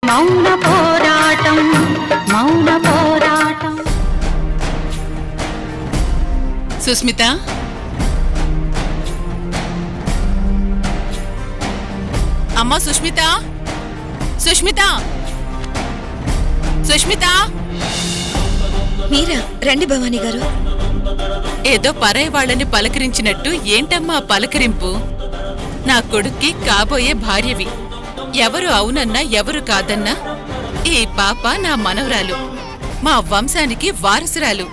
మౌన పోరాటం మౌన పోరాటం సుస్మిత అమ్మా సుష్మిత సుష్మిత సుష్మిత మీరా రండి భవానీ గారు ఏదో పరాయి వాళ్ళని పలకరించినట్టు ఏంటమ్మా ఆ పలకరింపు నా కొడుక్కి కాబోయే భార్యవి ఎవరు అవునన్నా ఎవరు కాదన్నా ఈ పాప నా మనవరాలు మా వంశానికి వారసురాలు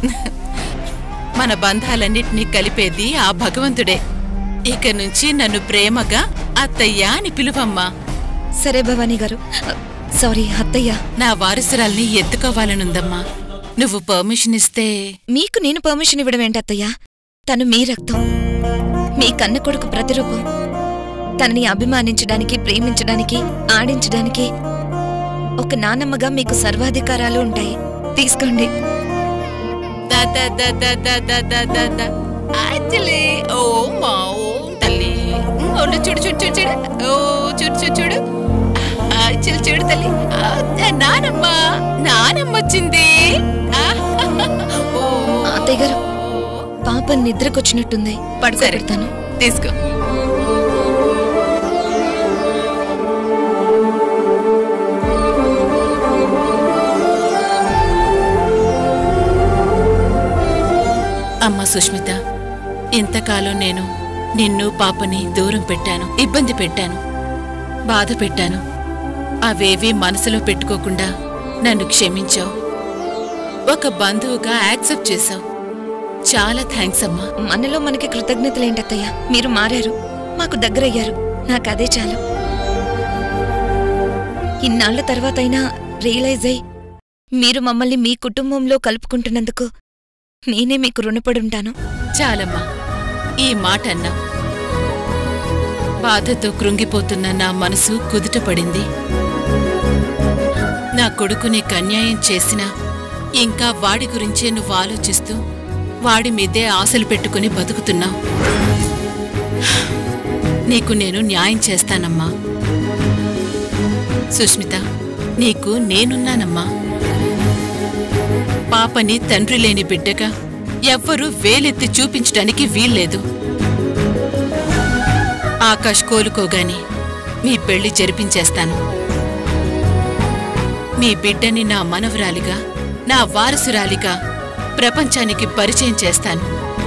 మన బంధాలన్నిటినీ కలిపేది ఆ భగవంతుడే ఇక నుంచి నన్ను ప్రేమగా అత్తయ్య అని పిలువమ్మా సరే భవానీ గారు సారీ అత్తయ్య నా వారసురాల్ని ఎత్తుకోవాలనుందమ్మా నువ్వు పర్మిషన్ ఇస్తే మీకు నేను పర్మిషన్ ఇవ్వడం ఏంటి అత్తయ్య తను మీ రక్తం మీ కన్న కొడుకు ప్రతిరూపం తనని అభిమానించడానికి ప్రేమించడానికి ఆడించడానికి ఒక నానమ్మగా మీకు సర్వాధికారాలు ఉంటాయి తీసుకోండి దా దా దా దా దా దా దా దా దా. అంజలి ఓ మా ఓ తల్లి ఉమ్, ఉండు, చూడు చూడు చూడు చూడు ఓ చూడు చూడు చూడు ఆ, అంజలి చూడు తల్లి ఆ, నానమ్మ నానమ్మ వచ్చింది ఆ, ఓ. అత్తయ్య గారు పాప నిద్రకొచ్చినట్టుంది పడుకోబెడతాను తీసుకో అమ్మా సుష్మిత ఇంతకాలం నేను నిన్ను పాపని దూరం పెట్టాను ఇబ్బంది పెట్టాను బాధ పెట్టాను అవేవీ మనసులో పెట్టుకోకుండా నన్ను క్షమించావు ఒక బంధువుగా యాక్సెప్ట్ చేశావు చాలా థ్యాంక్స్ అమ్మా మనలో మనకి కృతజ్ఞతలేంటత్తయ్య మీరు మారారు మాకు దగ్గరయ్యారు నాకదే చాలు ఇన్నాళ్ల తర్వాతైనా రియలైజ్ అయి మీరు మమ్మల్ని మీ కుటుంబంలో కలుపుకుంటున్నందుకు నేనే మీకు రుణపడుంటాను చాలమ్మా ఈ మాట అన్నా బాధతో కృంగిపోతున్న నా మనసు కుదుటపడింది నా కొడుకు నీకు అన్యాయం చేసినా ఇంకా వాడి గురించే నువ్వు ఆలోచిస్తూ వాడి మీదే ఆశలు పెట్టుకుని బతుకుతున్నావు నీకు నేను న్యాయం చేస్తానమ్మా సుష్మిత నీకు నేనున్నానమ్మా పాపని తండ్రి లేని బిడ్డగా ఎవ్వరూ వేలెత్తి చూపించడానికి వీల్లేదు ఆకాష్ కోలుకోగాని మీ పెళ్లి జరిపించేస్తాను మీ బిడ్డని నా మనవరాలిగా నా వారసురాలిగా ప్రపంచానికి పరిచయం చేస్తాను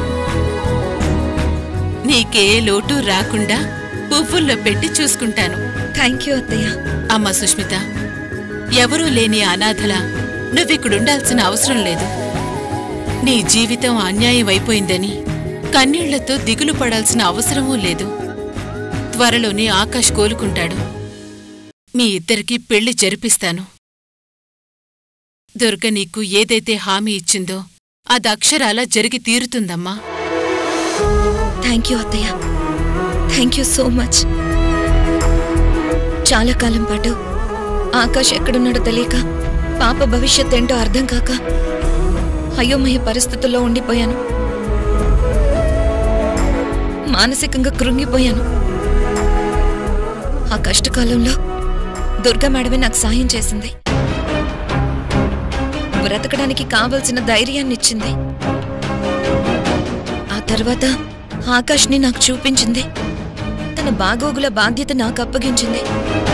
నీకే లోటు రాకుండా పువ్వుల్లో పెట్టి చూసుకుంటాను థ్యాంక్ యూ అత్తయ్య అమ్మా సుష్మిత ఎవరూ లేని అనాథలా నువ్విక్కడుండాల్సిన అవసరం లేదు నీ జీవితం అన్యాయం అయిపోయిందని కన్నీళ్లతో దిగులు పడాల్సిన అవసరమూ లేదు త్వరలోనే ఆకాష్ కోలుకుంటాడు మీ ఇద్దరికీ పెళ్లి జరిపిస్తాను దుర్గ నీకు ఏదైతే హామీ ఇచ్చిందో అది అక్షరాల జరిగి తీరుతుందమ్మా థ్యాంక్ యూ అత్తయ్య థ్యాంక్ యూ సో మచ్ చాలా కాలం పాటు ఆకాష్ ఎక్కడున్నాడో తెలియక పాప భవిష్యత్ ఏంటో అర్థం కాక అయోమయ పరిస్థితుల్లో ఉండిపోయాను మానసికంగా కృంగిపోయాను ఆ కష్టకాలంలో దుర్గా మేడమే నాకు సాయం చేసింది బ్రతకడానికి కావలసిన ధైర్యాన్ని ఇచ్చింది ఆ తర్వాత ఆకాష్ని నాకు చూపించింది తన బాగోగుల బాధ్యత నాకు అప్పగించింది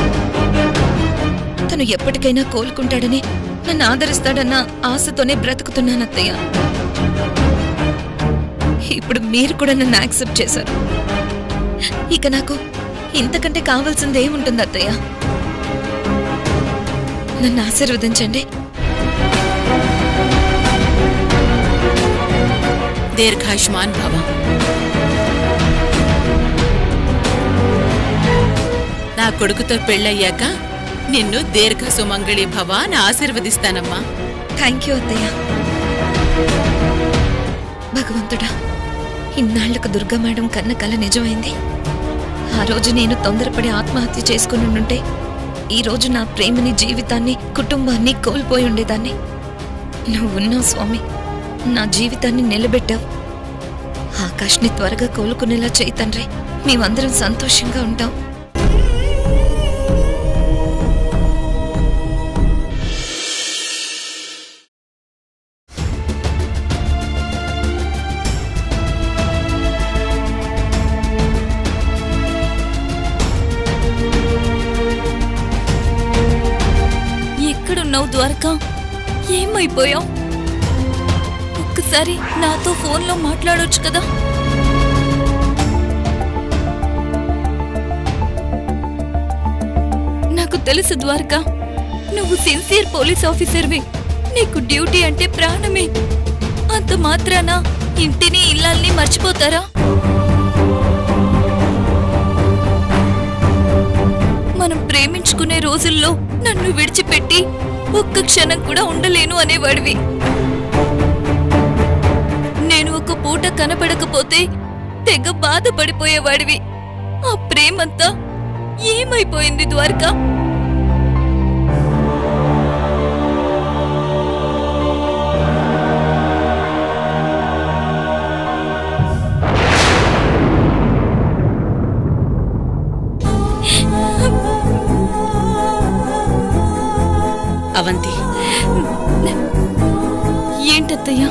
తను ఎప్పటికైనా కోలుకుంటాడని నన్ను ఆదరిస్తాడన్న ఆశతోనే బ్రతుకుతున్నాను అత్తయ్య ఇప్పుడు మీరు కూడా నన్ను యాక్సెప్ట్ చేశారు ఇక నాకు ఇంతకంటే కావాల్సింది ఏముంటుంది అత్తయ్య నన్ను ఆశీర్వదించండి దీర్ఘాయుష్మాన్ భవ నా కొడుకుతో పెళ్ళయ్యాక నిన్ను దీర్ఘ సుమంగళి భవ అని ఆశీర్వదిస్తానమ్మా థ్యాంక్ యూ అత్తయ్య భగవంతుడా ఇన్నాళ్లకు దుర్గా మేడం కన్న కల నిజమైంది ఆ రోజు నేను తొందరపడి ఆత్మహత్య చేసుకుని ఉంటే ఈ రోజు నా ప్రేమని జీవితాన్ని కుటుంబాన్ని కోల్పోయి ఉండేదాన్ని నువ్వున్నావు స్వామి నా జీవితాన్ని నిలబెట్టావు ఆకాష్ని త్వరగా కోలుకునేలా చేయి తండ్రి మేమందరం సంతోషంగా ఉంటాం ఎక్కడున్నావు ద్వారకా ఏమైపోయావు ఒక్కసారి నాతో ఫోన్లో మాట్లాడొచ్చు కదా నాకు తెలుసు ద్వారకా నువ్వు సిన్సియర్ పోలీస్ ఆఫీసర్వి నీకు డ్యూటీ అంటే ప్రాణమే అంత మాత్రాన ఇంటిని ఇల్లాల్ని మర్చిపోతారా మనం ప్రేమించుకునే రోజుల్లో నన్ను విడిచిపెట్టి ఒక్క క్షణం కూడా ఉండలేను అనేవాడివి నేను ఒక పూట కనపడకపోతే తెగ బాధపడిపోయేవాడివి ఆ ప్రేమంతా ఏమైపోయింది ద్వారకా అవంతి ఏంటత్తయ్యా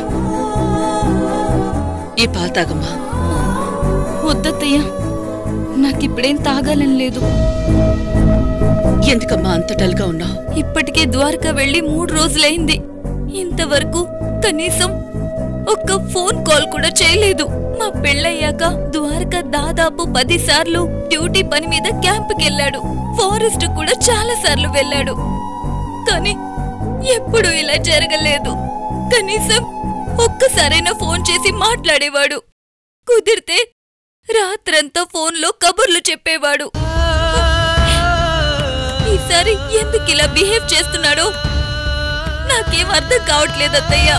ఈ పాలు తాగమ్మా వద్దత్తయ్యా నాకిప్పుడేం తాగాలని లేదు ఎందుకమ్మా అంత డల్గా ఉన్నావు ఇప్పటికే ద్వారకా వెళ్ళి మూడు రోజులైంది ఇంతవరకు కనీసం ఒక్క ఫోన్ కాల్ కూడా చేయలేదు మా పెళ్ళయ్యాక ద్వారకా దాదాపు పది సార్లు డ్యూటీ పని మీద క్యాంపుకి వెళ్ళాడు ఫారెస్ట్ కూడా చాలా సార్లు వెళ్ళాడు కానీ ఎప్పుడు ఇలా జరగలేదు కనీసం ఒక్కసారైనా ఫోన్ చేసి మాట్లాడేవాడు కుదిరితే రాత్రంతా ఫోన్లో కబుర్లు చెప్పేవాడు ఈసారి ఎందుకు ఇలా బిహేవ్ చేస్తున్నాడో నాకేం అర్థం కావట్లేదు అత్తయ్య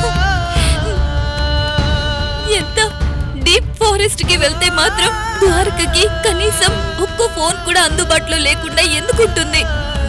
ఎంత డీప్ ఫారెస్ట్ కి వెళ్తే మాత్రం ద్వారకకి కనీసం ఒక్క ఫోన్ కూడా అందుబాటులో లేకుండా ఎందుకుంటుంది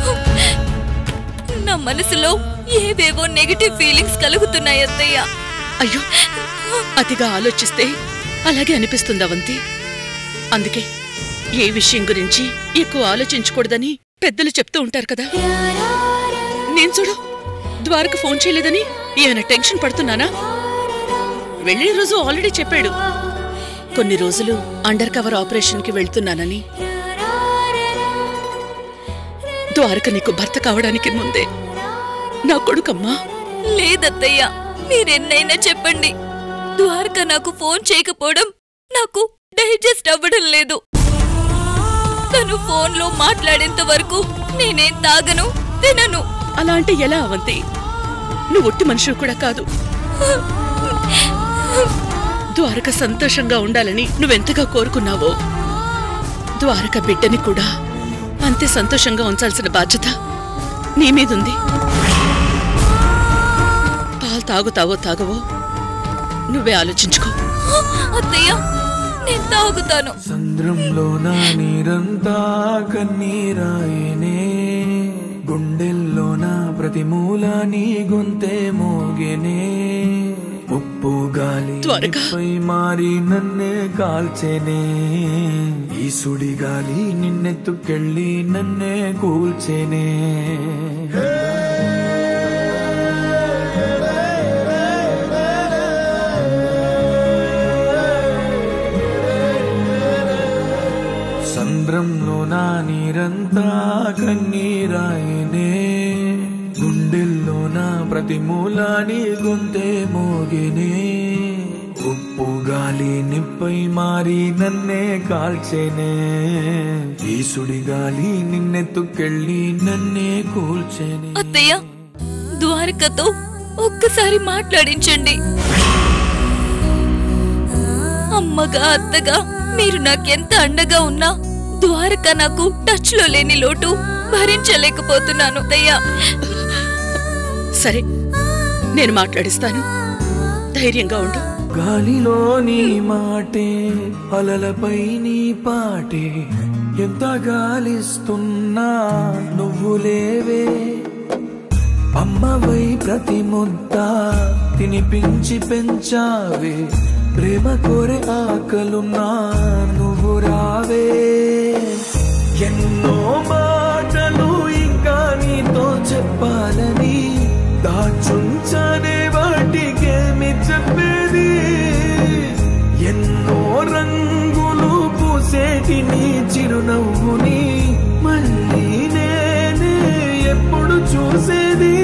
నా మనసులో ఏవేవో నెగటివ్ ఫీలింగ్స్ కలుగుతున్నాయి అత్తయ్య అయ్యో అతిగా ఆలోచిస్తే అలాగే అనిపిస్తుంది అవంతి అందుకే ఏ విషయం గురించి ఎక్కువ ఆలోచించకూడదని పెద్దలు చెప్తూ ఉంటారు కదా నేను చూడు ద్వారక ఫోన్ చేయలేదని ఏమైనా టెన్షన్ పడుతున్నానా వెళ్ళే రోజు ఆల్రెడీ చెప్పాడు కొన్ని రోజులు అండర్ కవర్ ఆపరేషన్ కి వెళ్తున్నానని ద్వారక నీకు భర్త కావడానికి ముందే నా కొడుకమ్మా లేదత్తయ్య మీరెన్నైనా చెప్పండి ద్వారక నాకు ఫోన్ చేయకపోవడం నాకు డైజెస్ట్ అవ్వడం లేదు తను ఫోన్లో మాట్లాడేంత వరకు నేనేం తాగను తినను అలా అంటే ఎలా అవంతి నువ్వు ఒట్టి మనుషులు కూడా కాదు ద్వారక సంతోషంగా ఉండాలని నువ్వెంతగా కోరుకున్నావో ద్వారక బిడ్డని కూడా అంతే సంతోషంగా ఉంచాల్సిన బాధ్యత నీ మీదుంది పాలు తాగుతావో తాగవో నువ్వే ఆలోచించుకో అత్తయ్య నేను తాగుతాను సంద్రంలో నా నీరంతా కన్నీరాయనే గుండెల్లో నా ప్రతి మూల నీ గొంతే మోగెనే ఉప్పు గాలి త్వరగా. పై మారి నన్నే కాల్చెనే ఈ సుడి గాలి నిన్నెత్తుకెళ్ళి నన్నే కూల్చెనే సంద్రంలో నా నీరంతా కన్నీరాయనే గుండెల్లో నా ప్రతి మూలాని గొంతే మోగినే ఉప్పు గాలి నిప్పై మారి నన్నే కాల్చేనే ఈ సుడి గాలి నిన్నెత్తుకెళ్ళి నన్నే కూల్చేనే అత్తయ్య ద్వారకతో ఒక్కసారి మాట్లాడించండి అమ్మగా అత్తగా మీరు నాకెంత అండగా ఉన్నా ద్వారక నాకు టచ్ లో లేని లోటు భరించలేకపోతున్నాను అత్తయ్య సరే నేను మాట్లాడిస్తాను ధైర్యంగా ఉండు గాలిలో నీ మాటే అలలపై నీ పాటే ఎంత గాలిస్తున్నా నువ్వు లేవే అమ్మవై ప్రతి ముద్ద తినిపించి పెంచావే ప్రేమ కోరే ఆకలున్నా నువ్వు రావే ఎన్నో మాటలు ఇంకా నీతో చెప్పాలని దాచుంచనే వాటికేమి చెప్పేది ఎన్నో రంగులు పూసేటి నీ చిరునవ్వుని మళ్ళీ నేనే ఎప్పుడు ఎప్పుడు చూసేది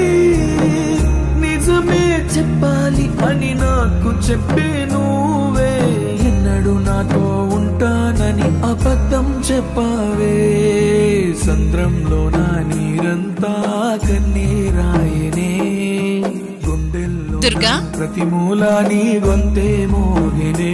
నిజమే చెప్పాలి అని నాకు చెప్పే నువ్వే ఎన్నడు నాతో ఉంటానని అబద్ధం చెప్పావే సంద్రంలో నా నీరంతా కన్నీరాయనే గుండెల్లో దుర్గా? ప్రతి మూలా నీ గొంతే మోగినే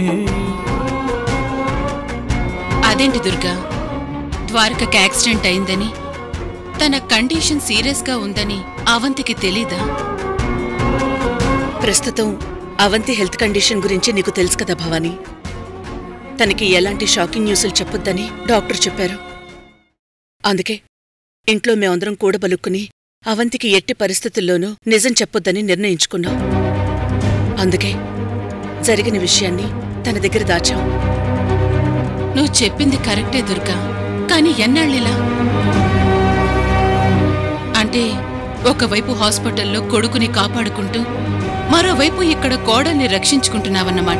అదేంటి దుర్గా ద్వారకకి యాక్సిడెంట్ అయిందని తన కండిషన్ సీరియస్ గా ఉందని అవంతికి తెలీదా ప్రస్తుతం అవంతి హెల్త్ కండిషన్ గురించి నీకు తెలుసు కదా భవానీ తనకి ఎలాంటి షాకింగ్ న్యూస్లు చెప్పొద్దని డాక్టర్ చెప్పారు అందుకే ఇంట్లో మేమందరం కూడబలుక్కుని అవంతికి ఎట్టి పరిస్థితుల్లోనూ నిజం చెప్పొద్దని నిర్ణయించుకున్నాం అందుకే జరిగిన విషయాన్ని తన దగ్గర దాచాం నువ్వు చెప్పింది కరెక్టే దుర్గా కానీ ఎన్నాళ్ళిలా అంటే ఒకవైపు హాస్పిటల్లో కొడుకుని కాపాడుకుంటూ మరోవైపు ఇక్కడ కోడల్ని రక్షించుకుంటున్నావన్నమాట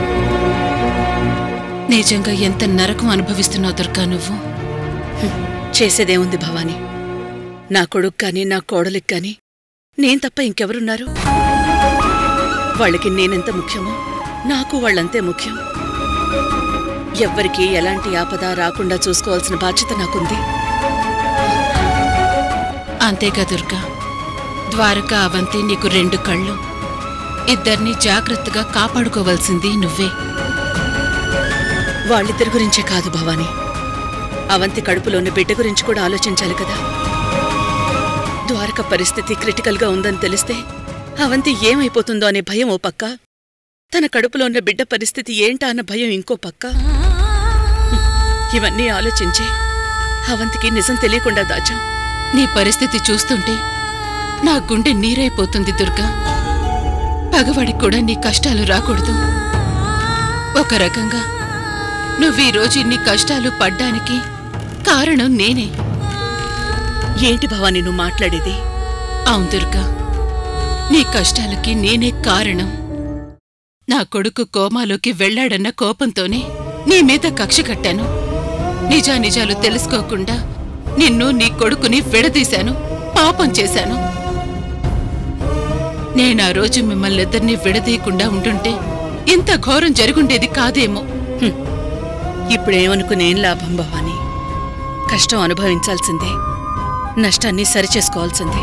నిజంగా ఎంత నరకం అనుభవిస్తున్నావు దుర్గా నువ్వు చేసేదేముంది భవానీ నా కొడుకు కానీ నా కోడలికి కానీ నేను తప్ప ఇంకెవరున్నారు వాళ్ళకి నేనెంత ముఖ్యమో నాకు వాళ్ళంతే ముఖ్యం ఎవ్వరికీ ఎలాంటి ఆపద రాకుండా చూసుకోవాల్సిన బాధ్యత నాకుంది అంతేగా దుర్గా ద్వారక అవంతి నీకు రెండు కళ్ళు ఇద్దరిని జాగ్రత్తగా కాపాడుకోవాల్సింది నువ్వే వాళ్ళిద్దరి గురించే కాదు భవానీ అవంతి కడుపులోని బిడ్డ గురించి కూడా ఆలోచించాలి కదా ద్వారక పరిస్థితి క్రిటికల్గా ఉందని తెలిస్తే అవంతి ఏమైపోతుందో అనే భయం ఓ పక్క తన కడుపులో ఉన్న బిడ్డ పరిస్థితి ఏంటా అన్న భయం ఇంకో పక్క ఇవన్నీ ఆలోచించి అవంతికి నిజం తెలియకుండా దాచాం నీ పరిస్థితి చూస్తుంటే నా గుండె నీరైపోతుంది దుర్గా పగవాడికి కూడా నీ కష్టాలు రాకూడదు ఒక రకంగా నువ్వు ఈ రోజు ఇన్ని కష్టాలు పడ్డానికి కారణం నేనే ఏంటి భవానీ నువ్వు మాట్లాడేది అవును దుర్గా నీ కష్టాలకి నేనే కారణం నా కొడుకు కోమాలోకి వెళ్ళాడన్న కోపంతోనే నీ మీద కక్ష కట్టాను నిజానిజాలు తెలుసుకోకుండా నిన్ను నీ కొడుకుని విడదీశాను పాపం చేశాను నేనా రోజు మిమ్మల్ని ఇద్దరిని విడదీయకుండా ఉంటుంటే ఇంత ఘోరం జరుగుండేది కాదేమో ఇప్పుడేమనుకునేం లాభం భవానీ కష్టం అనుభవించాల్సిందే నష్టాన్ని సరిచేసుకోవాల్సిందే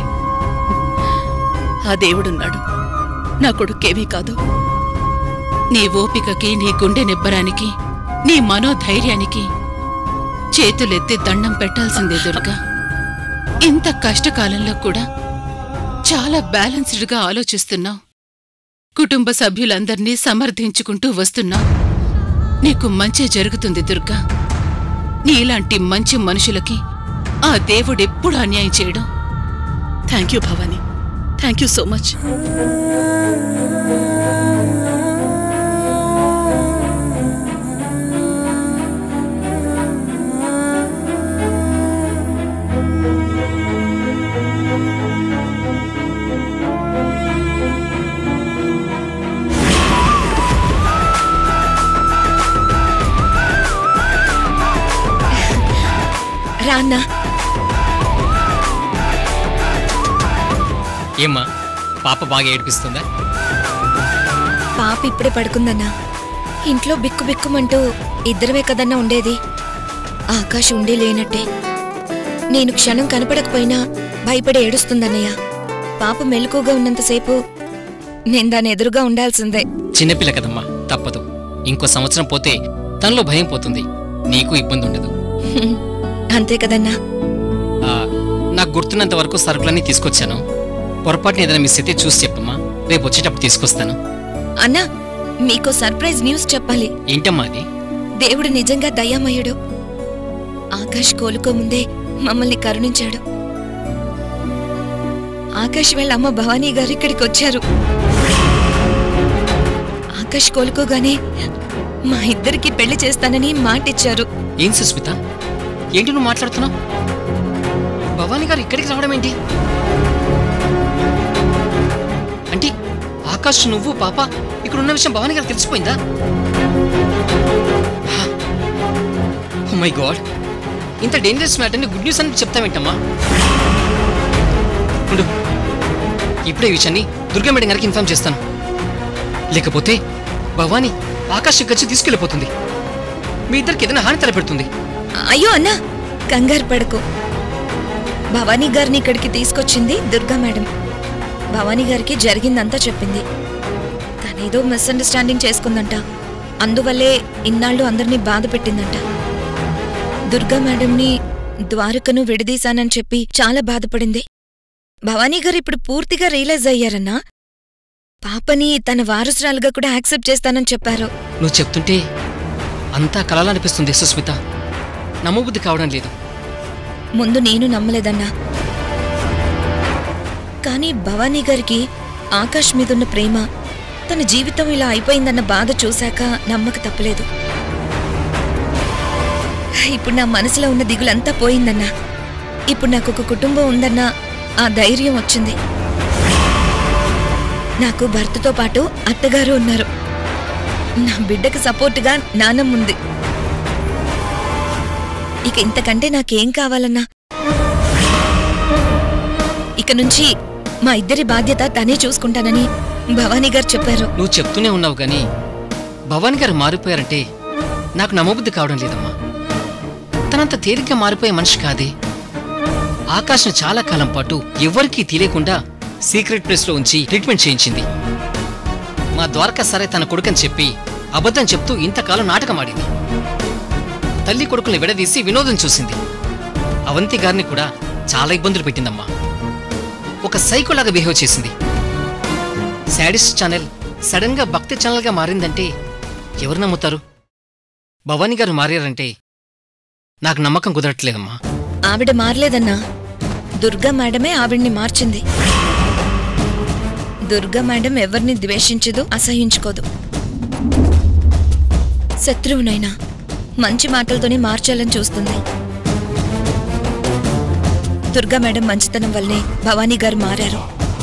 ఆ దేవుడున్నాడు నా కొడుకేమీ కాదు నీ ఓపికకి నీ గుండె నిబ్బరానికి నీ మనోధైర్యానికి చేతులెత్తి దండం పెట్టాల్సిందే దుర్గా ఇంత కష్టకాలంలో కూడా చాలా బ్యాలెన్స్డ్గా ఆలోచిస్తున్నావు కుటుంబ సభ్యులందర్నీ సమర్థించుకుంటూ వస్తున్నావు నీకు మంచి జరుగుతుంది దుర్గా నీలాంటి మంచి మనుషులకి ఆ దేవుడెప్పుడు అన్యాయం చేయడం thank you Bhavani thank you so much రా అన్నా ఏమ్మా పాప బాగా ఏడిపిస్తుందా పాప ఇప్పుడే పడుకుందన్నా ఇంట్లో బిక్కు బిక్కుమంటూ ఇద్దరమే కదన్నా ఉండేది ఆకాశ్ ఉండి లేనట్టే నేను క్షణం కనపడకపోయినా భయపడి ఏడుస్తుందన్నయ్య పాప మెలకుగా ఉన్నంతసేపు నేను దాని ఎదురుగా ఉండాల్సిందే చిన్నపిల్ల కదమ్మా తప్పదు ఇంకో సంవత్సరం పోతే తనలో భయం పోతుంది నీకు ఇబ్బంది ఉండదు హ్మ్. అంతే కదన్నా ఆ, నాకు గుర్తున్నంత వరకు సరుకులన్నీ తీసుకొచ్చాను పొరపాటున ఏదైనా మిస్ అయితే చూసి చెప్పమ్మా రేపు వచ్చేటప్పుడు తీసుకొస్తాను అన్నా మీకో సర్ప్రైజ్ న్యూస్ చెప్పాలి ఏంటమ్మా అది దేవుడు నిజంగా దయామయుడు ఆకాష్ కోలుకోముందే మమ్మల్ని కరుణించాడు ఆకాష్ వాళ్ళ అమ్మ భవానీ గారు ఇక్కడికి వచ్చారు ఆకాష్ కోలుకోగానే మా ఇద్దరికి పెళ్లి చేస్తానని మాటిచ్చారు ఏం సుస్మిత ఏంటి నువ్వు మాట్లాడుతున్నావు భవానీ గారు ఇక్కడికి రావడం ఏంటి అంటే ఆకాష్ నువ్వు పాప ఇక్కడ ఉన్న విషయం భవానీ గారికి తెలిసిపోయిందా మై గాడ్ ఇంత డేంజరస్ మ్యాటర్ని గుడ్ న్యూస్ అని చెప్తావేంటమ్మా ఉండు ఇప్పుడే ఈ విషయాన్ని దుర్గా మేడం గారికి ఇన్ఫార్మ్ చేస్తాను లేకపోతే భవానీ ఆకాశ్ గచ్చి తీసుకెళ్ళిపోతుంది మీ ఇద్దరికి ఏదైనా హాని తలపెడుతుంది అయ్యో అన్నా కంగారు పడకు భవానీ గారిని ఇక్కడికి తీసుకొచ్చింది దుర్గా మేడం భవానీ గారికి జరిగిందంతా చెప్పింది తనేదో మిస్అండర్స్టాండింగ్ చేసుకుందంట అందువల్లే ఇన్నాళ్ళు అందరినీ బాధ పెట్టిందంట దుర్గా మేడంని ద్వారకను విడదీశానని చెప్పి చాలా బాధపడింది భవానీ గారు ఇప్పుడు పూర్తిగా రియలైజ్ అయ్యారన్నా పాపని తన వారసురాలుగా కూడా యాక్సెప్ట్ చేస్తానని చెప్పారు నువ్వు చెప్తుంటే అంతా కలలనిపిస్తుంది సుస్మిత నమ్మబుద్ధి కావడం లేదు ముందు నేను నమ్మలేదన్నా కానీ భవానీ గారికి ఆకాష్ మీదున్న ప్రేమ తన జీవితం ఇలా అయిపోయిందన్న బాధ చూశాక నమ్మక తప్పలేదు ఇప్పుడు నా మనసులో ఉన్న దిగులంతా పోయిందన్నా ఇప్పుడు నాకు ఒక కుటుంబం ఉందన్న ఆ ధైర్యం వచ్చింది నాకు భర్తతో పాటు అత్తగారు ఉన్నారు నా బిడ్డకు సపోర్టుగా నానమ్ముంది ఇక ఇంతకంటే నాకేం కావాలన్నా ఇక నుంచి మా ఇద్దరి బాధ్యత తనే చూసుకుంటానని భవానీ గారు చెప్పారు నువ్వు చెప్తూనే ఉన్నావు గాని భవానీ గారు మారిపోయారంటే నాకు నమ్మబుద్ధి కావడం లేదమ్మా తనంత తేలిగ్గా మారిపోయే మనిషి కాదే ఆకాష్ను చాలా కాలం పాటు ఎవ్వరికీ తెలియకుండా సీక్రెట్ ప్లేస్లో ఉంచి ట్రీట్మెంట్ చేయించింది మా ద్వారకా సరే తన కొడుకని చెప్పి అబద్ధం చెప్తూ ఇంతకాలం నాటకం ఆడింది తల్లి కొడుకుల్ని విడదీసి వినోదం చూసింది అవంతి గారిని కూడా చాలా ఇబ్బందులు పెట్టిందమ్మా ఒక సైకోలాగా బిహేవ్ చేసింది శాడిస్ట్ ఛానల్ సడన్ గా భక్తి ఛానల్ గా మారిందంటే ఎవరు నమ్ముతారు భవానీ గారు మారారంటే నాకు నమ్మకం కుదరట్లేదమ్మా ఆవిడ మారలేదన్నా దుర్గా మేడమే ఆవిడ్ని మార్చింది దుర్గా మేడం ఎవరిని ద్వేషించదు అసహించుకోదు శత్రువునైనా మంచి మాటలతోనే మార్చాలని చూస్తుంది దుర్గా మేడం మంచితనం వల్లే భవానీ గారు మారారు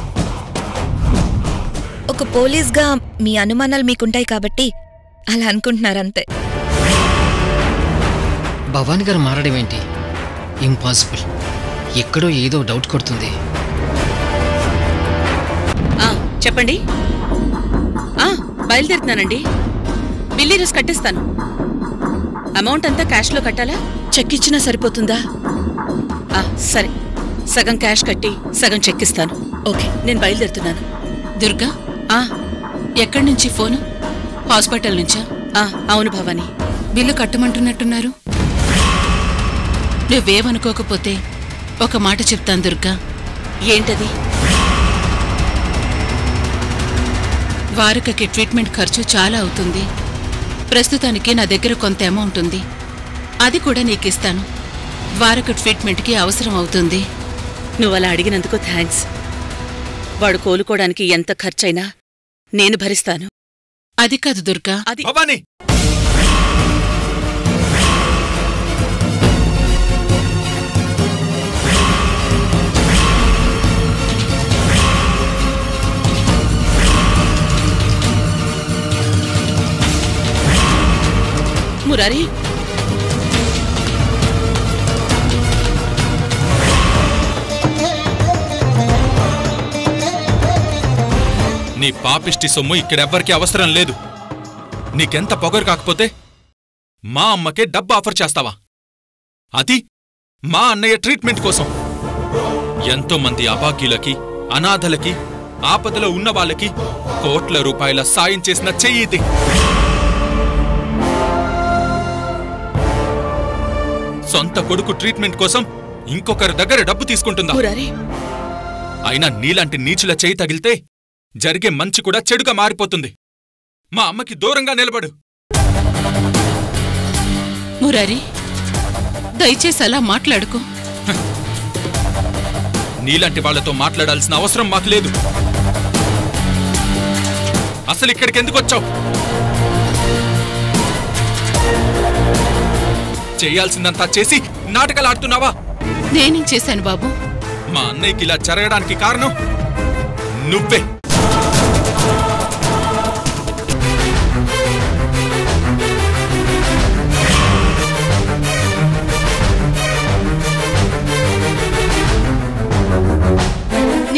ఒక పోలీస్గా మీ అనుమానాలు మీకుంటాయి కాబట్టి అలా అనుకుంటున్నారంతే భవానీ గారు మారడం ఏంటి ఇంపాసిబుల్ ఎక్కడో ఏదో డౌట్ కొడుతుంది ఆ, చెప్పండి ఆ, బయలుదేరుతున్నానండి బిల్లు ఈరోజు కట్టేస్తాను అమౌంట్ అంతా క్యాష్లో కట్టాలా చెక్ ఇచ్చినా సరిపోతుందా ఆ, సరే సగం క్యాష్ కట్టి సగం చెక్ ఇస్తాను ఓకే నేను బయలుదేరుతున్నాను దుర్గా ఆ, ఎక్కడి నుంచి ఫోను హాస్పిటల్ నుంచా ఆ, అవును భవానీ బిల్లు కట్టమంటున్నట్టున్నారు నువ్వేమనుకోకపోతే ఒక మాట చెప్తాను దుర్గా ఏంటది వారకకి ట్రీట్మెంట్ ఖర్చు చాలా అవుతుంది ప్రస్తుతానికి నా దగ్గర కొంత అమౌంట్ ఉంది అది కూడా నీకిస్తాను వారక ట్రీట్మెంట్కి అవసరం అవుతుంది నువ్వు అలా అడిగినందుకు థ్యాంక్స్ వాడు కోలుకోవడానికి ఎంత ఖర్చైనా నేను భరిస్తాను అది కాదు దుర్గా అది భవానీ మురారి నీ పాపిష్టి సొమ్ము ఇక్కడెవ్వరికీ అవసరం లేదు నీకెంత పొగరు కాకపోతే మా అమ్మకే డబ్బు ఆఫర్ చేస్తావా అది మా అన్నయ్య ట్రీట్మెంట్ కోసం ఎంతో మంది అభాగ్యులకి అనాథలకి ఆపదలో ఉన్న వాళ్ళకి కోట్ల రూపాయల సాయం చేసిన చెయ్యి ఇది సొంత కొడుకు ట్రీట్మెంట్ కోసం ఇంకొకరి దగ్గర డబ్బు తీసుకుంటుందా మురారి అయినా నీలాంటి నీచుల చేయి తగిలితే జరిగే మంచి కూడా చెడుగా మారిపోతుంది మా అమ్మకి దూరంగా నిలబడు మురారి దయచేసి అలా మాట్లాడుకో నీలాంటి వాళ్ళతో మాట్లాడాల్సిన అవసరం మాకు లేదు అసలు ఇక్కడికి ఎందుకు వచ్చావు చేయాల్సిందంతా చేసి నాటకాలు ఆడుతున్నావా నేనేం చేశాను బాబు మా అన్నయ్యకి ఇలా జరగడానికి కారణం నువ్వే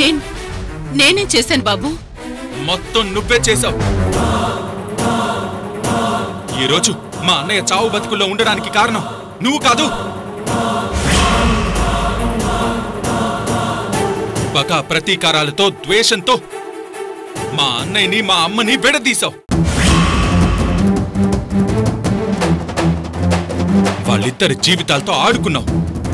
నేన్ నేనేం చేశాను బాబు మొత్తం నువ్వే చేశావు ఈరోజు మా అన్నయ్య చావు బతుకుల్లో ఉండడానికి కారణం నువ్వు కాదు పగ ప్రతీకారాలతో ద్వేషంతో మా అన్నయ్యని మా అమ్మని విడదీశావు వాళ్ళిద్దరి జీవితాలతో ఆడుకున్నావు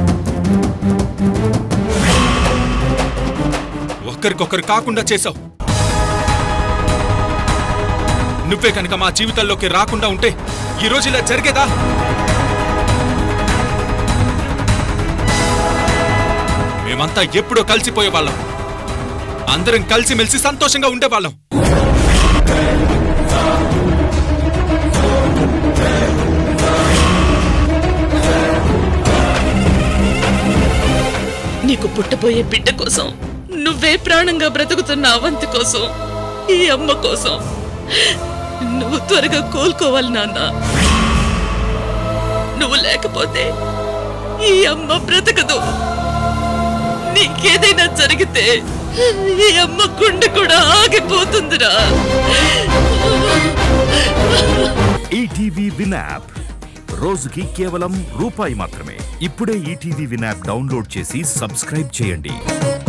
ఒకరికొకరు కాకుండా చేశావు నువ్వే కనుక మా జీవితాల్లోకి రాకుండా ఉంటే ఈ రోజు ఇలా జరిగేదా మేమంతా ఎప్పుడో కలిసిపోయేవాళ్ళం అందరం కలిసిమెలిసి సంతోషంగా ఉండేవాళ్ళం నీకు పుట్టబోయే బిడ్డ కోసం నువ్వే ప్రాణంగా బ్రతుకుతున్న అవంతి కోసం ఈ అమ్మ కోసం నువ్వు త్వరగా కోలుకోవాలి నాన్న నువ్వు లేకపోతే ఈ అమ్మ బ్రతకదు నీకేదైనా జరిగితే ఈ అమ్మ గుండె కూడా ఆగిపోతుందిరా ఈటీవీ విన్ యాప్ రోజుకి కేవలం రూపాయి మాత్రమే ఇప్పుడే ఈటీవీ విన్ యాప్ డౌన్లోడ్ చేసి సబ్స్క్రైబ్ చేయండి